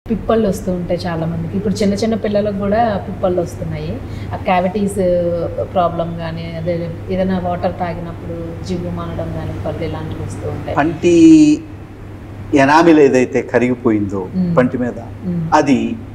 పిప్పళ్ళు వస్తూ ఉంటాయి చాలా మందికి ఇప్పుడు చిన్న చిన్న పిల్లలకు కూడా పిప్పళ్ళు వస్తున్నాయి ఆ క్యావిటీస్ ప్రాబ్లం కానీ అదే ఏదైనా వాటర్ తాగినప్పుడు జివ్వు మానడం కానీ పళ్ళు ఇలాంటివి వస్తూ ఉంటాయి పంటి ఎనామిల్ ఏదైతే కరిగిపోయిందో మ్మ్. పంటి మీద ఉమ్, అది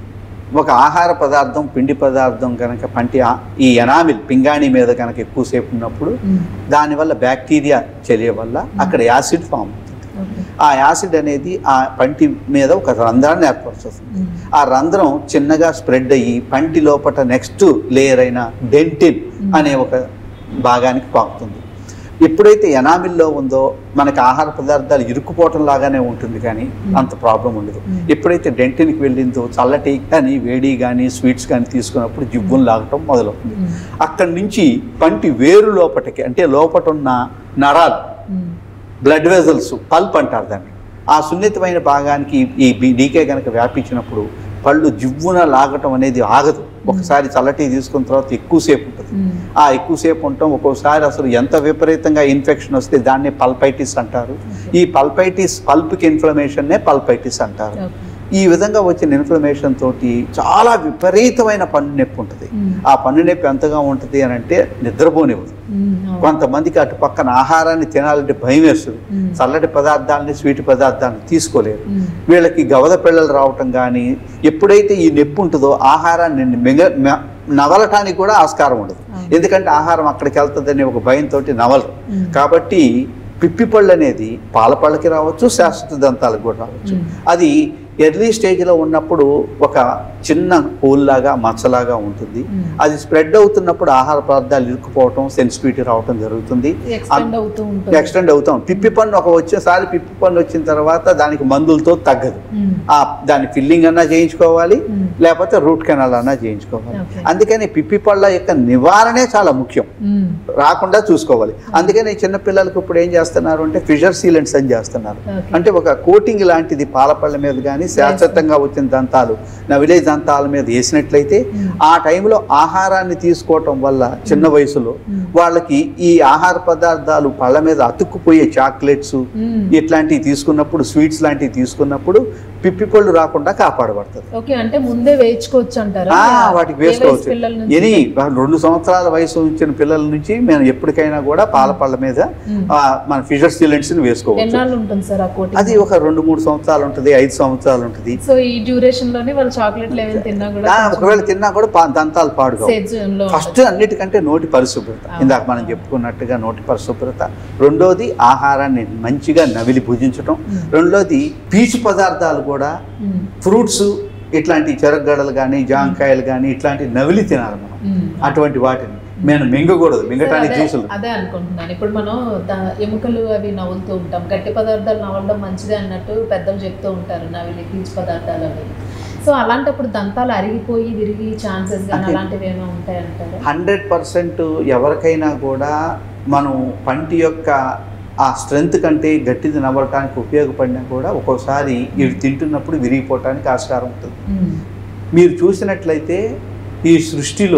ఒక ఆహార పదార్థం పిండి పదార్థం కనుక పంటి ఆ- ఈ ఎనామిల్ పింగాణి మీద కనుక ఎక్కువసేపు ఉన్నప్పుడు ఉమ్, దానివల్ల బ్యాక్టీరియా చర్య వల్ల అక్కడ యాసిడ్ ఫామ్ అవుతుంది ఓకే. ఆ యాసిడ్ అనేది ఆ పంటి మీద ఒక రంధ్రాన్ని ఏర్పరుస్తుంది ఉమ్, ఆ రంధ్రం చిన్నగా స్ప్రెడ్ అయ్యి పంటి లోపల నెక్స్ట్ లేయర్ అయిన డెంటిన్ అనే ఒక భాగానికి పాకుతుంది ఎప్పుడైతే ఎనామిల్లో ఉందో మనకి ఆహార పదార్థాలు ఇరుక్కుపోవటం లాగానే ఉంటుంది కానీ అంత ప్రాబ్లం ఉండదు Mm. ఎప్పుడైతే డెంటిన్కి వెళ్ళిందో చల్లటి కానీ వేడి కానీ స్వీట్స్ కానీ తీసుకున్నప్పుడు జివ్వును లాగటం మొదలవుతుంది ఉమ్, అక్కడి నుంచి పంటి వేరు లోపటికి అంటే లోపట ఉన్న నరాలు ఉమ్, బ్లడ్ వెజల్స్ పల్ప్ అంటారు దాన్ని ఆ సున్నితమైన భాగానికి ఈ డీకే కనుక వ్యాపించినప్పుడు పళ్ళు జివ్వున లాగటం అనేది ఆగదు ఒకసారి చల్లటి తీసుకున్న తర్వాత ఎక్కువసేపు ఉంటుంది ఉమ్, ఆ ఎక్కువసేపు ఉండటం ఒక్కోసారి అసలు ఎంత విపరీతంగా ఇన్ఫెక్షన్ వస్తే దాన్ని పల్పైటిస్ అంటారు ఈ పల్పైటిస్ పల్ప్కి ఇన్ఫ్లమేషన్నే పల్పైటిస్ అంటారు ఓకే. ఈ విధంగా వచ్చిన ఇన్ఫ్లమేషన్ తోటి చాలా విపరీతమైన పన్ను నొప్పి ఉంటుంది ఉమ్, ఆ పన్ను నొప్పి ఎంతగా ఉంటుంది అని అంటే నిద్రపోనివ్వదు ఉమ్, అవును. కొంతమందికి అటు పక్కన ఆహారాన్ని తినాలంటే భయం వేస్తుంది ఉమ్, చల్లటి పదార్థాలని స్వీట్ పదార్థాలను తీసుకోలేరు ఉమ్, వీళ్ళకి గవద పిల్లలు రావటం కానీ ఎప్పుడైతే ఈ నొప్పి ఉంటుందో ఆహారాన్ని మిగ మ- నవలటానికి కూడా ఆస్కారం ఉండదు అవును. ఎందుకంటే ఆహారం అక్కడికి వెళ్తుందనే ఒక భయంతో నవలరు ఉమ్, కాబట్టి పిప్పి పళ్ళు అనేది పాల పళ్ళకి రావచ్చు శాశ్వత దంతాలకు కూడా రావచ్చు ఉమ్. అది ఎర్లీ స్టేజ్లో ఉన్నప్పుడు ఒక చిన్న హోల్లాగా మచ్చలాగా ఉంటుంది ఉమ్. అది స్ప్రెడ్ అవుతున్నప్పుడు ఆహార పదార్థాలు ఇరుక్కుపోవటం సెన్సిటివిటీ రావటం జరుగుతుంది ఎక్స్పెండ్ అవుతూ ఉంటుంది ఎక్స్టెండ్ అవుతాం పిప్పి పన్ను ఒక వచ్చేసారి పిప్పి పన్ను వచ్చిన తర్వాత దానికి మందులతో తగ్గదు ఉమ్, ఆ దాని ఫిల్లింగ్ అన్నా చేయించుకోవాలి ఉమ్, లేకపోతే రూట్ కెనాల్ అన్నా చేయించుకోవాలి ఓకే. అందుకని పిప్పి పళ్ళ యొక్క నివారణే చాలా ముఖ్యం ఉమ్, రాకుండా చూసుకోవాలి అందుకని చిన్న పిల్లలకు ఇప్పుడు ఏం చేస్తున్నారు అంటే ఫిషర్ సీలెంట్స్ అని చేస్తున్నారు ఓకే. అంటే ఒక కోటింగ్ లాంటిది పాలపళ్ళ మీద కానీ శాశ్వతంగా వచ్చిన దంతాలు నవిలే దంతాల మీద వేసినట్లయితే ఉమ్, ఆ టైంలో ఆహారాన్ని తీసుకోవటం వల్ల చిన్న వయసులో ఉమ్, వాళ్ళకి ఈ ఆహార పదార్థాలు పళ్ళ మీద అతుక్కుపోయే చాక్లెట్స్ ఉమ్. ఇట్లాంటివి తీసుకున్నప్పుడు స్వీట్స్ లాంటివి తీసుకున్నప్పుడు పిప్పి పళ్ళు రాకుండా కాపాడబడుతుంది ఓకే అంటే ముందే వేయించుకోవచ్చు అంటారా ఆ, వాటికి ఏ వయసు వేసుకోవచ్చు పిల్లల నుంచి? ఎనీ రెండు సంవత్సరాల వయసు ఉంచిన పిల్లల నుంచి మేము ఎప్పటికైనా కూడా పాల పళ్ళ మీద ఉమ్. ఆ, మన ఫిషర్ సిలెంట్స్ వేసుకోవచ్చు ఎన్నాళ్ళు ఉంటుంది సార్ ఆ కోటింగ్ అది ఒక రెండు మూడు సంవత్సరాలు ఉంటుంది ఐదు సంవత్సరాలు ఉంటుంది సో ఈ డ్యూరేషన్ లోనే వాళ్ళు చాక్లెట్లు ఏమైనా తిన్నా కూడా ఆ, ఒకవేళ తిన్నా కూడా పా- దంతాలు పాడుగా సేజ్ లో ఫస్ట్ అన్నిటికంటే నోటి పరిశుభ్రత ఇందాక మనం చెప్పుకున్నట్టుగా నోటి పరిశుభ్రత రెండోది ఆహారాన్ని మంచిగా నవిలి భుజించటం ఉమ్. రెండోది పీచు పదార్థాలు కూడా ఉమ్, ఫ్రూట్స్ ఇట్లాంటి చెరగడలు కానీ జాంకాయలు కానీ ఇట్లాంటి నవిలి తినాలి మనం ఉమ్. అటువంటి వాటిని మేము మింగకూడదు మింగటానికి అదే- జ్యూసులు అదే అనుకుంటున్నాను ఇప్పుడు మనం దా- ఎముకలు అవి నవ్వులుతూ ఉంటాం గట్టి పదార్థాలు నవ్వడం మంచిదే అన్నట్టు పెద్దలు చెప్తూ ఉంటారు నవిలి పీచు పదార్థాలు అవి సో అలాంటప్పుడు దంతాలు అరిగిపోయి విరిగి ఛాన్సెస్ కానీ అంటే- అలాంటివి ఏమైనా ఉంటాయంటారా హండ్రెడ్ పర్సెంట్ ఎవరికైనా కూడా మనం పంటి యొక్క ఆ స్ట్రెంగ్త్ కంటే గట్టిది నవ్వటానికి ఉపయోగపడినా కూడా ఒక్కోసారి ఇవి తింటున్నప్పుడు విరిగిపోవటానికి ఆస్కారం ఉంటుంది ఉమ్, మీరు చూసినట్లయితే ఈ సృష్టిలో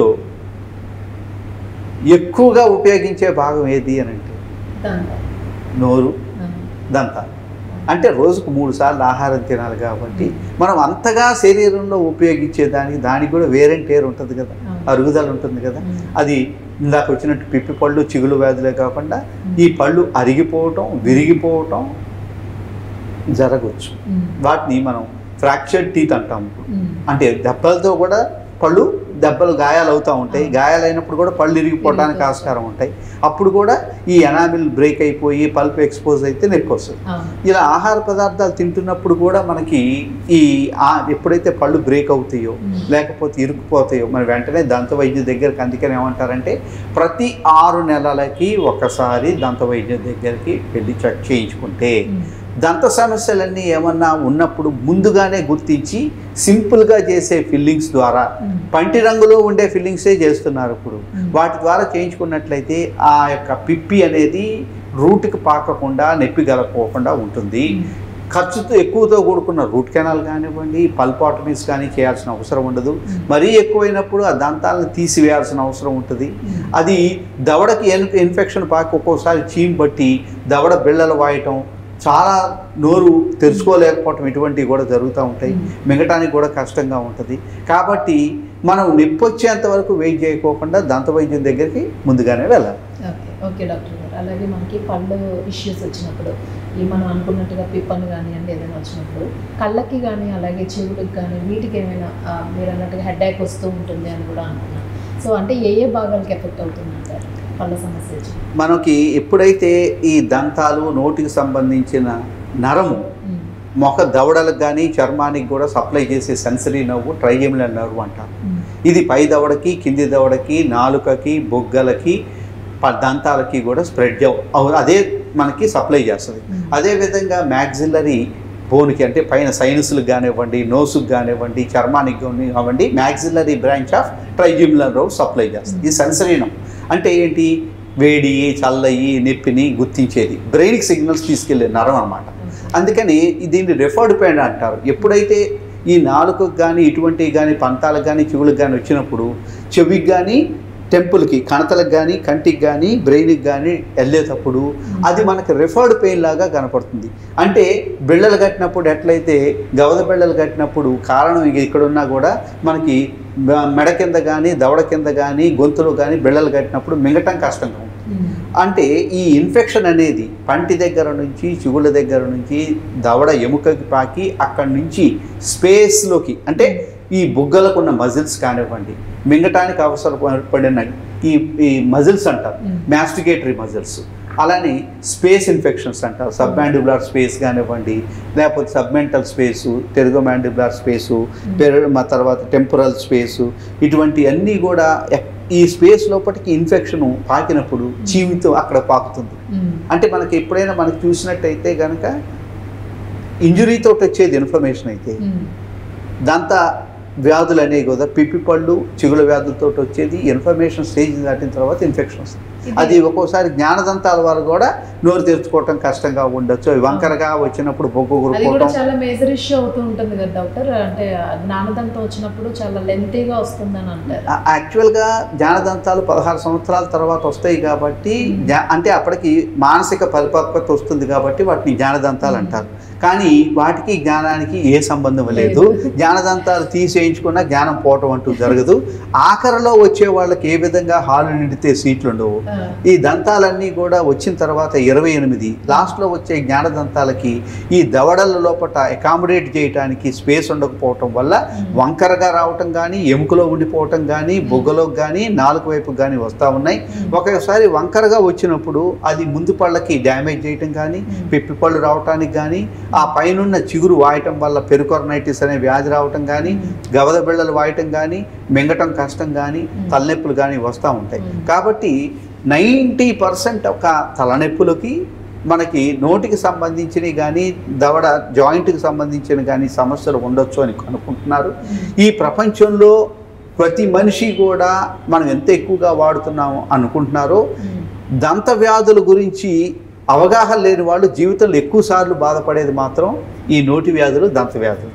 ఎక్కువగా ఉపయోగించే భాగం ఏది అని అంటే దంతాలు. నోరు ఆ, దంతాలు అంటే రోజుకు మూడు సార్లు ఆహారం తినాలి కాబట్టి మనం అంతగా శరీరంలో ఉపయోగించే దానికి దానికి కూడా వేరెంటేర్ ఉంటుంది కదా అవును. అరుగుదల ఉంటుంది కదా ఉమ్, అది ఇందాక వచ్చినట్టు పిప్పి పళ్ళు చిగులు వ్యాధులే కాకుండా ఈ పళ్ళు అరిగిపోవటం విరిగిపోవటం జరగవచ్చు ఉమ్, వాటిని మనం ఫ్రాక్చర్డ్ టీత్ అంటాము ఉమ్, అంటే దెబ్బలతో కూడా పళ్ళు దెబ్బలు గాయాలు అవుతూ ఉంటాయి గాయాలైనప్పుడు కూడా పళ్ళు ఇరిగిపోవడానికి ఆస్కారం ఉంటాయి అప్పుడు కూడా ఈ ఎనామిల్ బ్రేక్ అయిపోయి పల్ప్ ఎక్స్పోజ్ అయితే నొప్పి వస్తుంది అవును ఇలా ఆహార పదార్థాలు తింటున్నప్పుడు కూడా మనకి ఈ ఆ- ఎప్పుడైతే పళ్ళు బ్రేక్ అవుతాయో మ్మ్. లేకపోతే ఇరుక్కుపోతాయో మరి వెంటనే దంత వైద్య దగ్గరికి అందుకని ఏమంటారంటే ప్రతి ఆరు నెలలకి ఒకసారి దంత వైద్య దగ్గరికి వెళ్ళి చెక్ చేయించుకుంటే ఉమ్, దంత సమస్యలన్నీ ఏమన్నా ఉన్నప్పుడు ముందుగానే గుర్తించి సింపుల్గా చేసే ఫిల్లింగ్స్ ద్వారా ఉమ్, పంటి రంగులో ఉండే ఫిల్లింగ్సే చేస్తున్నారు ఇప్పుడు మ్మ్. వాటి ద్వారా చేయించుకున్నట్లయితే ఆ యొక్క పిప్పి అనేది రూట్కి పాకకుండా నొప్పి గలపోకుండా ఉంటుంది ఉమ్, ఖర్చుతో ఎక్కువతో కూడుకున్న రూట్ కెనాల్ కానివ్వండి పల్పాటమీస్ కానీ చేయాల్సిన అవసరం ఉండదు మ్మ్. మరీ ఎక్కువైనప్పుడు ఆ దంతాలను తీసివేయాల్సిన అవసరం ఉంటుంది ఉమ్, అది దవడకి ఇన్ ఇన్ఫెక్షన్ పాకి ఒక్కోసారి చీమ్ బట్టి దవడ బిళ్ళలు వాయటం చాలా నోరు తెరుచుకోలేకపోవటం ఇటువంటివి కూడా జరుగుతూ ఉంటాయి మ్మ్. మిగటానికి కూడా కష్టంగా ఉంటుంది కాబట్టి మనం నొప్పి వచ్చేంత వరకు వెయిట్ చేయకోకుండా దంత వైద్యం దగ్గరికి ముందుగానే వెళ్ళాలి ఓకే ఓకే డాక్టర్ గారు అలాగే మనకి పళ్ళు ఇష్యూస్ వచ్చినప్పుడు ఈ మనం అనుకున్నట్టుగా పిప్పను కానివ్వండి ఏదైనా వచ్చినప్పుడు కళ్ళకి కానీ అలాగే చెవులకు కానీ వీటికి ఏమైనా ఆ, మీరు అన్నట్టుగా హెడ్ వస్తూ ఉంటుంది అని కూడా అనుకున్నాను సో అంటే ఏ ఏ భాగాలకి ఎఫెక్ట్ అవుతుంది అంటారు పళ్ళ సమస్య వచ్చి మనకి ఎప్పుడైతే ఈ దంతాలు నోటికి సంబంధించిన నరము ఉమ్, మొఖ దవడలకు కానీ చర్మానికి కూడా సప్లై చేసే సెన్సరీ నవ్వు ట్రైజెమినల్ నర్వ్ అంటారు ఉమ్, ఇది పై దవడకి కింది దవడకి నాలుకకి బొగ్గలకి ప- దంతాలకి కూడా స్ప్రెడ్ అవు అదే మనకి సప్లై చేస్తుంది ఉమ్. అదేవిధంగా మ్యాక్సిల్లరీ బోన్కి అంటే పైన సైనస్లకు కానివ్వండి నోసుకు కానివ్వండి చర్మానికి కానివ్వండి maxillary branch of trigeminal rod supply చేస్తుంది ఈ సెన్సరీనం అంటే ఏంటి వేడి చల్లయి నొప్పిని గుర్తించేది బ్రెయిన్కి సిగ్నల్స్ తీసుకెళ్లే నరం అన్నమాట అందుకని దీన్ని రెఫర్డ్ పెయిన్ అంటారు ఎప్పుడైతే ఈ నాలుకకు కానీ ఇటువంటివి కానీ పంతాలకు కానీ చెవులకు కానీ వచ్చినప్పుడు చెవికి కానీ టెంపుల్కి కణతలకు కానీ కంటికి కానీ బ్రెయిన్కి కానీ వెళ్ళేటప్పుడు అది మనకి రెఫర్డ్ పెయిన్ లాగా కనపడుతుంది అంటే బిళ్ళలు కట్టినప్పుడు ఎట్లయితే గవద బిళ్ళలు కట్టినప్పుడు కారణం ఇక ఇక్కడ ఉన్నా కూడా మనకి మ- మెడ కింద కానీ దవడ కింద కానీ గొంతులో కానీ బిళ్ళలు కట్టినప్పుడు మింగటం కష్టంగా ఉంటుంది ఉమ్, అంటే ఈ ఇన్ఫెక్షన్ అనేది పంటి దగ్గర నుంచి చెవుల దగ్గర నుంచి దవడ ఎముకకి పాకి అక్కడి నుంచి స్పేస్లోకి అంటే ఈ బుగ్గలకు ఉన్న మజిల్స్ కానివ్వండి మింగటానికి అవసరపడిన ఈ ఈ మజిల్స్ అంటారు ఉమ్. మ్యాస్టిగేటరీ మజిల్స్ అలానే స్పేస్ ఇన్ఫెక్షన్స్ అంటారు సబ్మాండిబులర్ స్పేస్ కానివ్వండి లేకపోతే సబ్మెంటల్ స్పేసు టెరుగోమాండిబులర్ స్పేసు పెర మా తర్వాత టెంపరల్ స్పేసు ఇటువంటి అన్నీ కూడా ఎక్- ఈ స్పేస్ లోపలికి ఇన్ఫెక్షన్ పాకినప్పుడు చీమితో అక్కడ పాకుతుంది ఉమ్, అంటే మనకి ఎప్పుడైనా మనకి చూసినట్టయితే కనుక ఇంజురీతో వచ్చేది ఇన్ఫర్మేషన్ అయితే ఉమ్, దంత వ్యాధులు అనేవి కదా పిప్పి పళ్ళు చిగుల వ్యాధులతో వచ్చేది ఇన్ఫర్మేషన్ స్టేజ్ దాటిన తర్వాత ఇన్ఫెక్షన్ వస్తుంది ఇది- అది ఒక్కోసారి జ్ఞానదంతాల వారు కూడా నోరు తెరుచుకోవటం కష్టంగా ఉండొచ్చు అవి వంకరగా వచ్చినప్పుడు బొగ్గు అది కూడా గురుకోవటం చాలా మేజర్ ఇష్యూ అవుతూ ఉంటుంది కదా డాక్టర్ అంటే ఆ జ్ఞానదంతం వచ్చినప్పుడు చాలా లెంతీగా వస్తుందని అంటారు ఆ- యాక్చువల్గా జ్ఞానదంతాలు పదహారు సంవత్సరాల తర్వాత వస్తాయి కాబట్టి జ్ఞా- అంటే అప్పటికి మానసిక పరిపక్వత వస్తుంది కాబట్టి వాటిని జ్ఞానదంతాలు అంటారు కానీ వాటికి జ్ఞానానికి ఏ సంబంధం లేదు లేదు. జ్ఞానదంతాలు తీసేయించుకున్న జ్ఞానం పోవటం అంటూ జరగదు ఆఖరిలో వచ్చే వాళ్ళకి ఏ విధంగా హాలు నిండితే సీట్లు ఉండవు ఆ, ఈ దంతాలన్నీ కూడా వచ్చిన తర్వాత ఇరవై ఎనిమిది లాస్ట్లో వచ్చే జ్ఞానదంతాలకి ఈ దవడల లోపల అకామిడేట్ చేయడానికి స్పేస్ ఉండకపోవటం వల్ల వంకరగా రావటం కానీ ఎముకలో ఉండిపోవటం కానీ బొగ్గలోకి కానీ నాలుగు వైపు కానీ వస్తూ ఉన్నాయి ఒకసారి వంకరగా వచ్చినప్పుడు అది ముందు పళ్ళకి డ్యామేజ్ చేయటం కానీ పిప్పి పళ్ళు రావటానికి కానీ ఆ పైనున్న చిగురు వాయటం వల్ల పెరుకొరనైటిస్ అనే వ్యాధి రావటం కానీ గవద బిళ్ళలు వాయటం కానీ మింగటం కష్టం కానీ తలనొప్పులు కానీ వస్తూ ఉంటాయి Mm. కాబట్టి నైంటీ పర్సెంట్ ఒక తలనొప్పులకి మనకి నోటికి సంబంధించినవి కానీ దవడ జాయింట్కి సంబంధించిన కానీ సమస్యలు ఉండొచ్చు అని అనుకుంటున్నారు ఈ ప్రపంచంలో ప్రతి మనిషి కూడా మనం ఎంత ఎక్కువగా వాడుతున్నాము అనుకుంటున్నారో ఉమ్. దంత వ్యాధుల గురించి అవగాహన లేని వాళ్ళు జీవితంలో ఎక్కువ సార్లు బాధపడేది మాత్రం ఈ నోటి వ్యాధులు దంత వ్యాధులు